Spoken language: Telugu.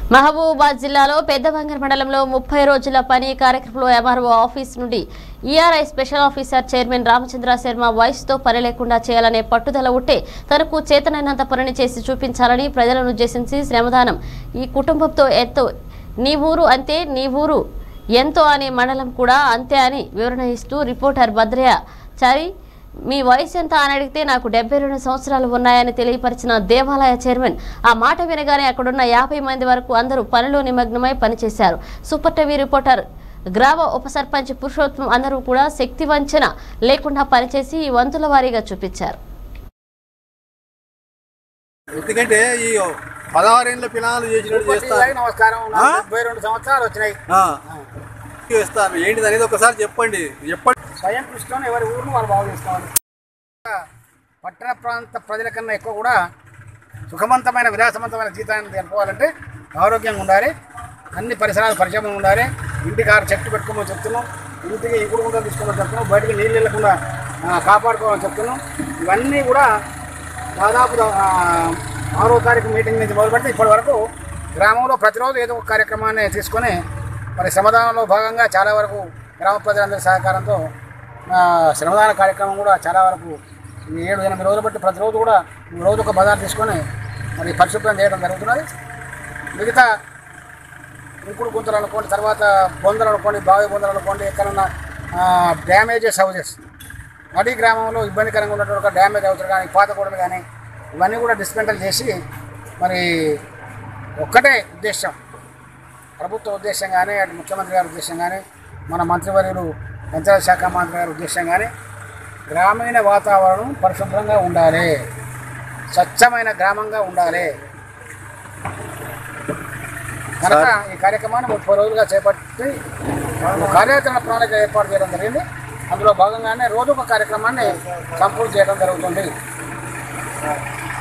మహబూబాబాద్ జిల్లాలో పెద్దవంగర్ మండలంలో ముప్పై రోజుల పని కార్యక్రమంలో ఎంఆర్ఓ ఆఫీస్ నుండి ERI special officer chairman Ramachandra Sharma వయసుతో పని లేకుండా చేయాలనే పట్టుదల ఉంటే తనకు చేతనైనంత పనిని చేసి చూపించాలని ప్రజలను ఉద్దేశించి శ్రమదానం ఈ కుటుంబంతో ఎంతో నీ ఊరు అంతే నీ ఊరు ఎంతో అనే మండలం కూడా అంతే అని వివరణ ఇస్తూ రిపోర్టర్ భద్రయ్య చారి మీ వయసు ఎంత అని అడిగితే నాకు డెబ్బై రెండు సంవత్సరాలు ఉన్నాయని తెలియపరిచిన దేవాలయ చైర్మన్ ఆ మాట వినగానే అక్కడున్న యాభై మంది వరకు అందరూ పనిలో నిమగ్నమై పనిచేశారు సూపర్ టీవీ రిపోర్టర్ గ్రామ ఉప సర్పంచ్ పురుషోత్తం అందరూ కూడా శక్తి వంచన లేకుండా పనిచేసి ఈ వంతుల వారీగా చూపించారు ఎందుకంటే ఈ పదహారేళ్ళ పిల్లలు చేసినట్టు చేస్తారు నమస్కారం ఆ? నాకు డెబ్బై రెండు సంవత్సరాలు వచ్చినాయి ఆ. చేస్తారు ఏంటిది అనేది ఒకసారి చెప్పండి చెప్పండి స్వయం కృషితోనే ఎవరి ఊరును వాళ్ళు బాగు చేసుకోవాలి పట్టణ ప్రాంత ప్రజల కన్నా ఎక్కువ కూడా సుఖవంతమైన విలాసవంతమైన జీవితాన్ని జరుపుకోవాలంటే ఆరోగ్యంగా ఉండాలి అన్ని పరిసరాలు పరిచయం ఉండాలి ఇంటికి ఆరు చెట్టు పెట్టుకోమని చెప్తున్నాం ఇంటికి ఇంకుడు గుంటలు తీసుకోమని చెప్తున్నాం బయటికి నీళ్ళు వెళ్ళకుండా ఆ, కాపాడుకోమని చెప్తున్నాం ఇవన్నీ కూడా దాదాపు ఆ, ఆరో తారీఖు మీటింగ్ నుంచి మొదలుపెడితే ఇప్పటి వరకు గ్రామంలో ప్రతిరోజు ఏదో ఒక కార్యక్రమాన్ని తీసుకొని మరి శ్రమదానంలో భాగంగా చాలా వరకు గ్రామ ప్రజలందరి సహకారంతో ఆ, శ్రమదాన కార్యక్రమం కూడా చాలా వరకు ఈ ఏడు ఎనిమిది రోజులు బట్టి ప్రతిరోజు కూడా రోజు ఒక బజార్ తీసుకొని మరి పరిశుభ్రం చేయడం జరుగుతున్నది మిగతా ఇంకుడు గుంతలు అనుకోండి తర్వాత బొందలు అనుకోండి బావి బొందలు అనుకోండి ఎక్కడన్నా డ్యామేజెస్ హౌజెస్ నడి గ్రామంలో ఇబ్బందికరంగా ఉన్నటువంటి ఒక డ్యామేజ్ హౌజెస్ కానీ పాత గోడలు కానీ ఇవన్నీ కూడా డిస్మెంటల్ చేసి మరి ఒక్కటే ఉద్దేశం ప్రభుత్వ ఉద్దేశం కానీ అటు ముఖ్యమంత్రి గారి ఉద్దేశం కానీ మన మంత్రివర్యులు పంచాయతీ శాఖ మంత్రి గారి ఉద్దేశం కానీ గ్రామీణ వాతావరణం పరిశుభ్రంగా ఉండాలి స్వచ్ఛమైన గ్రామంగా ఉండాలి కనుక ఈ కార్యక్రమాన్ని ముప్పై రోజులుగా చేపట్టి ఒక కార్యాచరణ ప్రణాళిక ఏర్పాటు చేయడం జరిగింది అందులో భాగంగానే రోజు ఒక కార్యక్రమాన్ని సంపూర్తి చేయడం జరుగుతుంది